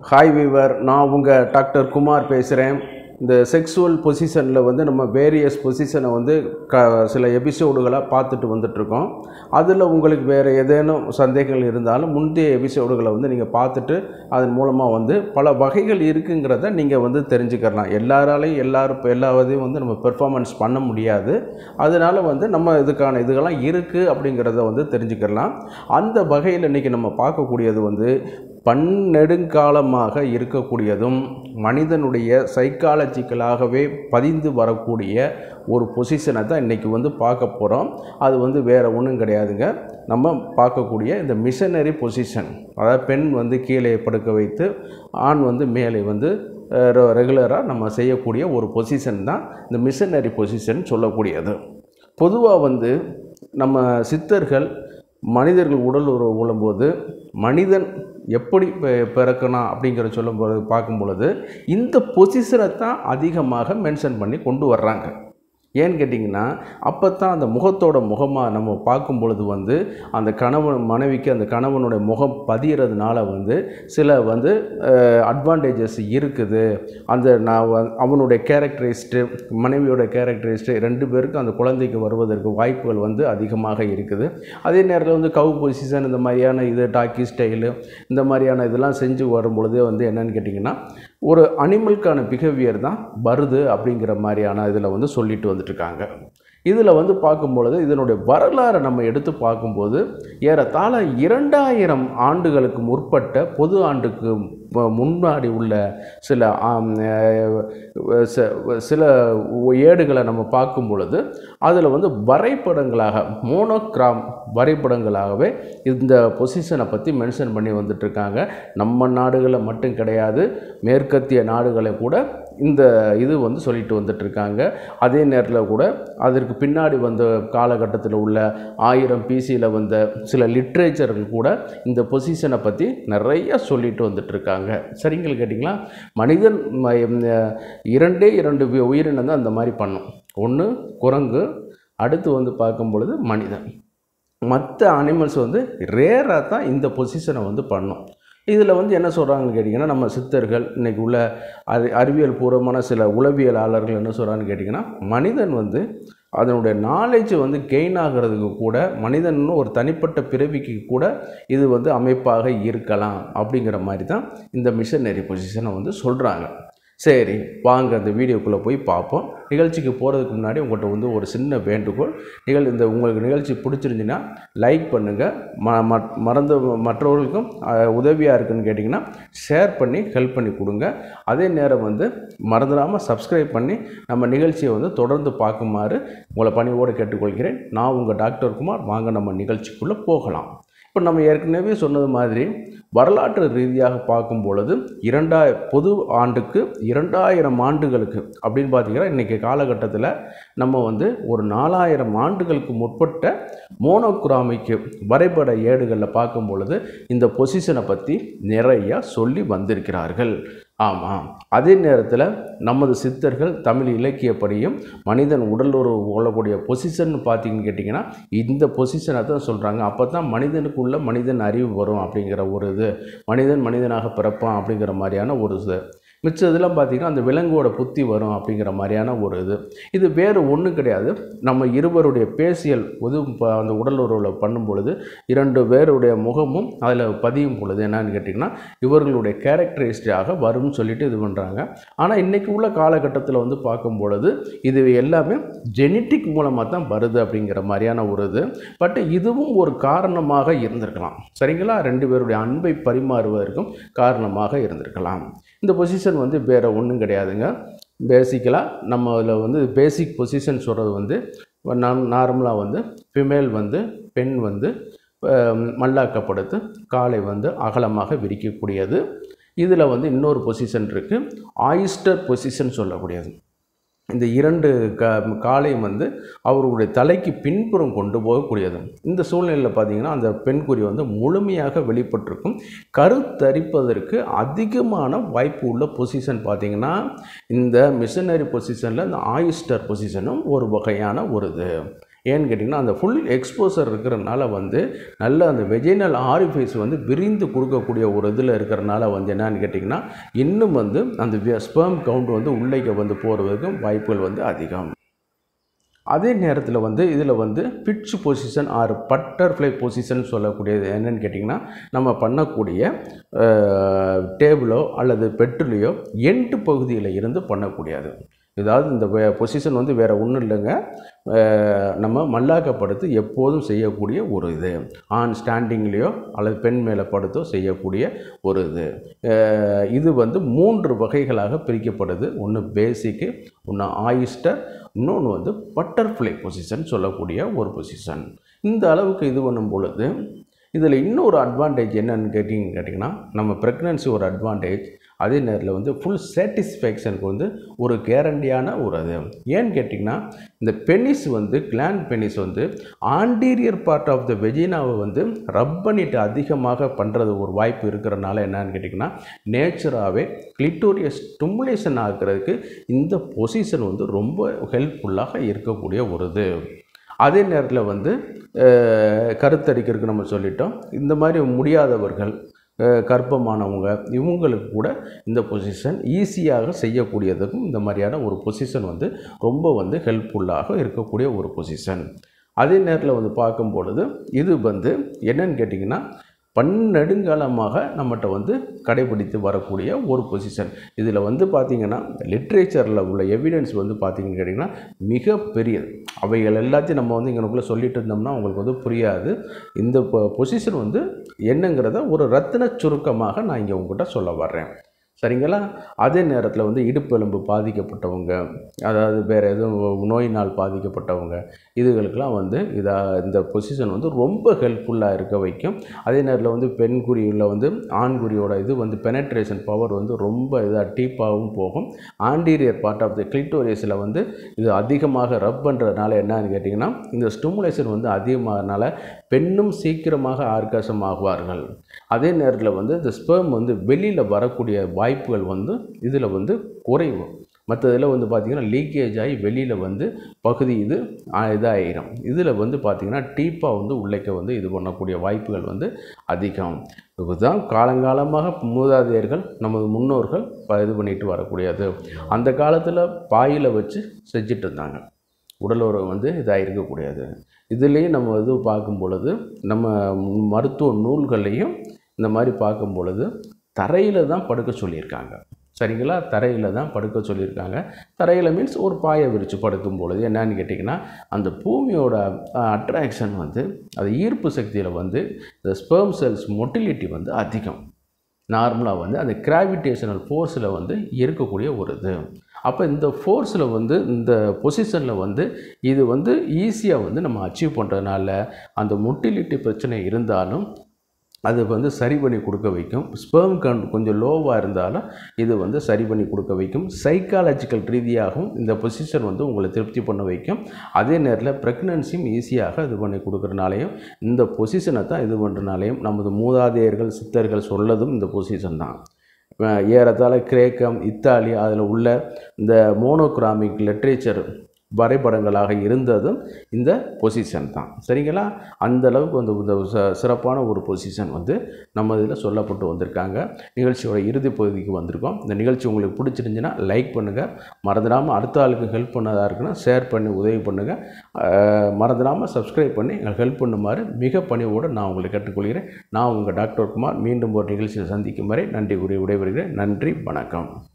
hi viewer நான் உங்கள் doctor Kumar பேசுகிறேன் இந்த செக்ஸுவல் பொசிஷனில் வந்து நம்ம வேரியஸ் பொசிஷனை வந்து க சில எபிசோடுகளாக பார்த்துட்டு வந்துட்ருக்கோம் அதில் உங்களுக்கு வேறு ஏதேனும் சந்தேகங்கள் இருந்தாலும் முந்தைய எபிசோடுகளை வந்து நீங்கள் பார்த்துட்டு அதன் மூலமாக வந்து பல வகைகள் இருக்குங்கிறத நீங்கள் வந்து தெரிஞ்சுக்கலாம் எல்லாராலையும் எல்லாரும் இப்போ எல்லாவதையும் வந்து நம்ம பெர்ஃபார்மன்ஸ் பண்ண முடியாது அதனால் வந்து நம்ம இதுக்கான இதுகள்லாம் இருக்குது அப்படிங்கிறத வந்து தெரிஞ்சுக்கலாம் அந்த வகையில் இன்றைக்கி நம்ம பார்க்கக்கூடியது வந்து பன்னெடுங்காலமாக இருக்கக்கூடியதும் மனிதனுடைய சைக்காலஜிக்கலாகவே பதிந்து வரக்கூடிய ஒரு பொசிஷனை தான் இன்றைக்கி வந்து பார்க்க போகிறோம் அது வந்து வேறு ஒன்றும் கிடையாதுங்க நம்ம பார்க்கக்கூடிய இந்த மிஷனரி பொசிஷன் அதாவது பெண் வந்து கீழே படுக்க வைத்து ஆண் வந்து மேலே வந்து ரெகுலராக நம்ம செய்யக்கூடிய ஒரு பொசிஷன் தான் இந்த மிஷனரி பொசிஷன் சொல்லக்கூடியது பொதுவாக வந்து நம்ம சித்தர்கள் மனிதர்கள் உடல் உறவு கொள்ளும்போது மனிதன் எப்படி பி- பிறக்கணும் அப்படிங்கிற சொல்லும்போது பார்க்கும் பொழுது இந்த பொசிஷனை தான் அதிகமாக மென்ஷன் பண்ணி கொண்டு வர்றாங்க ஏன்னு கேட்டிங்கன்னா அப்போ தான் அந்த முகத்தோட முகமாக நம்ம பார்க்கும் பொழுது வந்து அந்த கணவன் மனைவிக்கு அந்த கணவனுடைய முகம் பதியறதுனால வந்து சில வந்து அட்வான்டேஜஸ் இருக்குது அந்த நான் வ- அவனுடைய கேரக்டரிஸ்ட்டு மனைவியோட கேரக்டரிஸ்ட்டு ரெண்டு பேருக்கும் அந்த குழந்தைக்கு வருவதற்கு வாய்ப்புகள் வந்து அதிகமாக இருக்குது அதே நேரத்தில் வந்து கவு பொசிஷன் இந்த மாதிரியான இது டாக்கி ஸ்டைலு இந்த மாதிரியான இதெல்லாம் செஞ்சு வரும்பொழுது வந்து என்னன்னு கேட்டிங்கன்னா ஒரு அனிமலுக்கான பிஹேவியர் தான் வருது அப்படிங்கிற மாதிரியான இதில் வந்து சொல்லிட்டு வந்துட்டுருக்காங்க இதில் வந்து பார்க்கும்பொழுது இதனுடைய வரலாறை நம்ம எடுத்து பார்க்கும்போது ஏறத்தாழ இரண்டாயிரம் ஆண்டுகளுக்கு முற்பட்ட பொது ஆண்டுக்கு மு- முன்னாடி உள்ள சில ஆம், அஹ், ச- சில ஏடுகளை நம்ம பார்க்கும் பொழுது அதில் வந்து வரைபடங்களாக மோனோகிராம் வரைபடங்களாகவே இந்த பொசிஷனை பற்றி மென்ஷன் பண்ணி வந்துட்டுருக்காங்க நம்ம நாடுகளில் மட்டும் கிடையாது மேற்கத்திய நாடுகளை கூட இந்த இது வந்து சொல்லிட்டு வந்துட்டுருக்காங்க அதே நேரத்தில் கூட அதற்கு பின்னாடி வந்த காலகட்டத்தில் உள்ள ஆயிரம் பிசியில் வந்த சில லிட்ரேச்சர்கள் கூட இந்த பொசிஷனை பற்றி நிறைய சொல்லிட்டு வந்துட்டுருக்காங்க சரிங்கள் கேட்டிங்களா மனிதன் ம- அஹ் இரண்டே இரண்டு வி- உயிரினம் தான் அந்த மாதிரி பண்ணும் ஒன்று குரங்கு அடுத்து வந்து பார்க்கும் பொழுது மனிதன் மற்ற அனிமல்ஸ் வந்து ரேராக தான் இந்த பொசிஷனை வந்து பண்ணும் இதில் வந்து என்ன சொல்கிறாங்கன்னு கேட்டிங்கன்னா நம்ம சித்தர்கள் இன்றைக்கி உள்ள அறி அறிவியல் பூர்வமான சில உளவியலாளர்கள் என்ன சொல்கிறாங்கன்னு கேட்டிங்கன்னா மனிதன் வந்து அதனுடைய நாலேஜ் வந்து கெயின் ஆகிறதுக்கு கூட மனிதன்னு ஒரு தனிப்பட்ட பிறவிக்கு கூட இது வந்து அமைப்பாக இருக்கலாம் அப்படிங்கிற மாதிரி தான் இந்த மிஷனரி பொசிஷனை வந்து சொல்கிறாங்க சரி வாங்க அந்த வீடியோக்குள்ளே போய் பார்ப்போம் நிகழ்ச்சிக்கு போகிறதுக்கு முன்னாடி உங்கள்கிட்ட வந்து ஒரு சின்ன வேண்டுகோள் நிகழ் இந்த உங்களுக்கு நிகழ்ச்சி பிடிச்சிருந்துச்சுன்னா லைக் பண்ணுங்கள் ம மற்- மறந்த மற்றவர்களுக்கும் உதவியாக இருக்குன்னு கேட்டிங்கன்னா ஷேர் பண்ணி ஹெல்ப் பண்ணி கொடுங்க அதே நேரம் வந்து மறந்துடாமல் சப்ஸ்கிரைப் பண்ணி நம்ம நிகழ்ச்சியை வந்து தொடர்ந்து பார்க்குமாறு உங்களை பணிவோடு கேட்டுக்கொள்கிறேன் நான் உங்கள் டாக்டர் குமார் வாங்க நம்ம நிகழ்ச்சிக்குள்ளே போகலாம் இப்போ நம்ம ஏற்கனவே சொன்னது மாதிரி வரலாற்று ரீதியாக பார்க்கும் பொழுது இரண்டாய பொது ஆண்டுக்கு இரண்டாயிரம் ஆண்டுகளுக்கு அப்படின்னு பார்த்தீங்கன்னா இன்றைக்கி காலகட்டத்தில் நம்ம வந்து ஒரு நாலாயிரம் ஆண்டுகளுக்கு முற்பட்ட மோனோகுராமிக்கு வரைபட ஏடுகளில் பார்க்கும் பொழுது இந்த பொசிஷனை பற்றி நிறையா சொல்லி வந்திருக்கிறார்கள் ஆமாம் அதே நேரத்தில் நமது சித்தர்கள் தமிழ் இலக்கியப்படியும் மனிதன் உடல் உறவு கொள்ளக்கூடிய பொசிஷன் பார்த்தீங்கன்னு கேட்டிங்கன்னா இந்த பொசிஷனை தான் சொல்கிறாங்க அப்போ தான் மனிதனுக்குள்ள மனிதன் அறிவு வரும் அப்படிங்கிற ஒரு இது மனிதன் மனிதனாக பிறப்பான் அப்படிங்கிற மாதிரியான ஒரு இது மிச்ச இதெல்லாம் பார்த்திங்கன்னா அந்த விலங்கோட புத்தி வரும் அப்படிங்கிற மாதிரியான ஒரு இது இது வேறு ஒன்றும் கிடையாது நம்ம இருவருடைய பேசியல் பொது ப- அந்த உடல் உறவில் பண்ணும் பொழுது இரண்டு பேருடைய முகமும் அதில் பதியும் பொழுது என்னன்னு கேட்டிங்கன்னா இவர்களுடைய கேரக்டரிஸ்டாக வரும்னு சொல்லிட்டு இது பண்ணுறாங்க ஆனால் இன்றைக்கி உள்ள காலகட்டத்தில் வந்து பார்க்கும் பொழுது இது எல்லாமே ஜெனட்டிக் மூலமாக தான் வருது அப்படிங்கிற மாதிரியான ஒரு இது பட் இதுவும் ஒரு காரணமாக இருந்திருக்கலாம் சரிங்களா ரெண்டு பேருடைய அன்பை பரிமாறுவதற்கும் காரணமாக இருந்திருக்கலாம் இந்த பொசிஷன் வந்து வேறு ஒன்றும் கிடையாதுங்க பேசிக்கலாக நம்ம அதில் வந்து பேசிக் பொசிஷன் சொல்கிறது வந்து நாம் நார்மலாக வந்து ஃபிமேல் வந்து பெண் வந்து அஹ், மல்லாக்கப்படுத்து காலை வந்து அகலமாக விரிக்கக்கூடியது இதில் வந்து இன்னொரு பொசிஷன் இருக்குது ஆயிஸ்டர் பொசிஷன் சொல்லக்கூடியது இந்த இரண்டு க காலையும் வந்து அவருடைய தலைக்கு பின்புறம் கொண்டு போகக்கூடியது இந்த சூழ்நிலையில் பார்த்தீங்கன்னா அந்த பெண்குறி வந்து முழுமையாக வெளிப்பட்டிருக்கும் கருத்தரிப்பதற்கு அதிகமான வாய்ப்பு உள்ள பொசிஷன் பார்த்தீங்கன்னா இந்த மிஷனரி பொசிஷனில் இந்த ஆயிஸ்டர் பொசிஷனும் ஒரு வகையான ஒரு இது ஏன்னு கேட்டிங்கன்னா அந்த ஃபுல் எக்ஸ்போசர் இருக்கிறனால வந்து நல்ல அந்த வெஜினல் ஆரிஃபைஸ் வந்து விரிந்து கொடுக்கக்கூடிய ஒரு இதில் இருக்கிறனால வந்து என்னன்னு கேட்டிங்கன்னா இன்னும் வந்து அந்த ஸ்பெர்ம் கவுண்ட் வந்து உள்ளேக்க வந்து போகிறதுக்கும் வாய்ப்புகள் வந்து அதிகம் அதே நேரத்தில் வந்து இதில் வந்து pitch position or butterfly position சொல்லக்கூடியது என்னன்னு கேட்டிங்கன்னா நம்ம பண்ணக்கூடிய டேபிளோ அல்லது பெட்ரோலையோ எண்டு பகுதியில் இருந்து பண்ணக்கூடியது ஏதாவது இந்த பொசிஷன் வந்து வேறு ஒன்றும் இல்லைங்க அஹ் நம்ம மல்லாக்கப்படுத்து எப்போதும் செய்யக்கூடிய ஒரு இது ஆண் ஸ்டாண்டிங்லேயோ அல்லது பெண் மேலே படுத்தோ செய்யக்கூடிய ஒரு இது அஹ் இது வந்து மூன்று வகைகளாக பிரிக்கப்படுது ஒன்று பேசிக்கு ஒன்று ஆயிஸ்டர் இன்னொன்று வந்து பட்டர்ஃப்ளை பொசிஷன் சொல்லக்கூடிய ஒரு பொசிஷன் இந்த அளவுக்கு இது பண்ணும் பொழுது இதில் இன்னொரு அட்வான்டேஜ் என்னன்னு கேட்டிங்க கேட்டிங்கன்னா நம்ம ப்ரெக்னன்சி ஒரு அட்வான்டேஜ் அதே நேரத்தில் வந்து ஃபுல் சாட்டிஸ்ஃபேக்ஷனுக்கு வந்து ஒரு கேரண்டியான ஒரு அது ஏன்னு கேட்டிங்கன்னா இந்த பெனிஸ் வந்து கிளாண்ட் பெனிஸ் வந்து ஆன்டீரியர் பார்ட் ஆஃப் த வெஜினாவை வந்து ரப் பண்ணிட்டு அதிகமாக பண்ணுறது ஒரு வாய்ப்பு இருக்கிறனால என்னன்னு கேட்டிங்கன்னா நேச்சராகவே கிளிட்டோரியஸ் ஸ்டிமுலேஷன் ஆகிறதுக்கு இந்த பொசிஷன் வந்து ரொம்ப ஹெல்ப்ஃபுல்லாக இருக்கக்கூடிய ஒரு இது அதே நேரத்தில் வந்து அஹ், கருத்தரிக்கிறதுக்கு நம்ம சொல்லிட்டோம் இந்த மாதிரி முடியாதவர்கள் அஹ், கர்ப்பமானவங்க இவங்களுக்கு கூட இந்த பொசிஷன் ஈஸியாக செய்யக்கூடியதுக்கும் இந்த மாதிரியான ஒரு பொசிஷன் வந்து ரொம்ப வந்து ஹெல்ப்ஃபுல்லாக இருக்கக்கூடிய ஒரு பொசிஷன் அதே நேரத்தில் வந்து பார்க்கும் பொழுது இது வந்து என்னன்னு கேட்டிங்கன்னா பன்னெடுங்காலமாக நம்மகிட்ட வந்து கடைபிடித்து வரக்கூடிய ஒரு பொசிஷன் இதில் வந்து பார்த்திங்கன்னா லிட்ரேச்சரில் உள்ள எவிடன்ஸ் வந்து பார்த்திங்கன்னு கேட்டிங்கன்னா மிக பெரியது அவைகள் எல்லாத்தையும் நம்ம வந்து இங்கனக்குள்ளே சொல்லிட்டு இருந்தோம்னா உங்களுக்கு வந்து புரியாது இந்த பொசிஷன் வந்து என்னங்கிறத ஒரு ரத்தின சுருக்கமாக நான் இங்கே உங்ககிட்ட சொல்ல வர்றேன் சரிங்களா அதே நேரத்தில் வந்து இடுப்பெலும்பு பாதிக்கப்பட்டவங்க அதாவது வேறு எதுவும் நோயினால் பாதிக்கப்பட்டவங்க இதுகளுக்கெல்லாம் வந்து இதா இந்த பொசிஷன் வந்து ரொம்ப ஹெல்ப்ஃபுல்லாக இருக்க வைக்கும் அதே நேரத்தில் வந்து பெண் குறியில் வந்து ஆண் குறியோட இது வந்து பெனட்ரேஷன் பவர் வந்து ரொம்ப இதாக டீப்பாகவும் போகும் ஆண்டீரியர் பார்ட் ஆஃப் த கிளிட்டோரியஸில் வந்து இது அதிகமாக ரப் பண்ணுறதுனால என்னன்னு கேட்டிங்கன்னா இந்த ஸ்டிமுலேஷன் வந்து அதிகமாகனால பெண்ணும் சீக்கிரமாக ஆர்காசம் ஆகுவார்கள் அதே நேரத்தில் வந்து இந்த ஸ்பெர்ம் வந்து வெளியில் வரக்கூடிய வாய்ப்புகள் வந்து இதில் வந்து குறைவு மற்றதில் வந்து பார்த்திங்கன்னா லீக்கேஜ் ஆகி வெளியில் வந்து பகுதி இது ஆ, இதாயிரும் இதில் வந்து பார்த்திங்கன்னா டீப்பாக வந்து உள்ளேக்க வந்து இது பண்ணக்கூடிய வாய்ப்புகள் வந்து அதிகம் இதுதான் காலங்காலமாக மூதாதையர்கள் நமது முன்னோர்கள் ப- இது பண்ணிட்டு வரக்கூடியது அந்த காலத்தில் பாயில் வச்சு செஞ்சிட்டு இருந்தாங்க உடல் உறவு வந்து இதாக இருக்கக்கூடியது இதுலேயும் நம்ம இது பார்க்கும் பொழுது நம்ம மருத்துவ நூல்கள்லையும் இந்த மாதிரி பார்க்கும் பொழுது தரையில் தான் படுக்க சொல்லியிருக்காங்க சரிங்களா தரையில் தான் படுக்க சொல்லியிருக்காங்க தரையில் மீன்ஸ் ஒரு பாயை விரித்து படுக்கும் பொழுது என்னன்னு கேட்டிங்கன்னா அந்த பூமியோட அட்ராக்ஷன் வந்து அது ஈர்ப்பு சக்தியில் வந்து இந்த ஸ்பெர்ம் செல்ஸ் மொட்டிலிட்டி வந்து அதிகம் நார்மலாக வந்து அந்த கிராவிடேஷனல் ஃபோர்ஸில் வந்து இருக்கக்கூடிய ஒரு இது அப்போ இந்த ஃபோர்ஸில் வந்து இந்த பொசிஷனில் வந்து இது வந்து ஈஸியாக வந்து நம்ம அச்சீவ் பண்ணுறதுனால அந்த மொட்டிலிட்டி பிரச்சனை இருந்தாலும் அது வந்து சரி பண்ணி கொடுக்க வைக்கும் ஸ்பெர்ம் கவுண்ட் கொஞ்சம் லோவாக இருந்தாலும் இது வந்து சரி பண்ணி கொடுக்க வைக்கும் சைக்காலஜிக்கல் ரீதியாகவும் இந்த பொசிஷன் வந்து உங்களை திருப்தி பண்ண வைக்கும் அதே நேரத்தில் ப்ரெக்னன்சியும் ஈஸியாக இது பண்ணி கொடுக்குறனாலையும் இந்த பொசிஷனை தான் இது பண்ணுறனாலையும் நமது மூதாதையர்கள் சித்தர்கள் சொல்லதும் இந்த பொசிஷன் தான் அஹ் ஏறத்தாழ கிரேக்கம் இத்தாலி அதில் உள்ள இந்த மோனோகிராமிக் லிட்ரேச்சர் வரைபடங்களாக இருந்ததும் இந்த பொசிஷன் தான் சரிங்களா அந்த அளவுக்கு வந்து இந்த ச- சிறப்பான ஒரு பொசிஷன் வந்து நம்ம இதில் சொல்லப்பட்டு வந்திருக்காங்க நிகழ்ச்சியோட இறுதி பகுதிக்கு வந்திருக்கோம் இந்த நிகழ்ச்சி உங்களுக்கு பிடிச்சிருந்துச்சுன்னா லைக் பண்ணுங்கள் மறந்துடாமல் அடுத்த ஆளுக்கு ஹெல்ப் பண்ணதாக இருக்குன்னா ஷேர் பண்ணி உதவி பண்ணுங்கள் மறந்துடாமல் சப்ஸ்கிரைப் பண்ணி எங்களுக்கு ஹெல்ப் பண்ணுமாறு மிக பணிவோடு நான் உங்களை கேட்டுக்கொள்கிறேன் நான் உங்கள் டாக்டர் குமார் மீண்டும் ஒரு நிகழ்ச்சியில் சந்திக்கும் வரை நன்றி கூறி விடைபெறுகிறேன் நன்றி வணக்கம்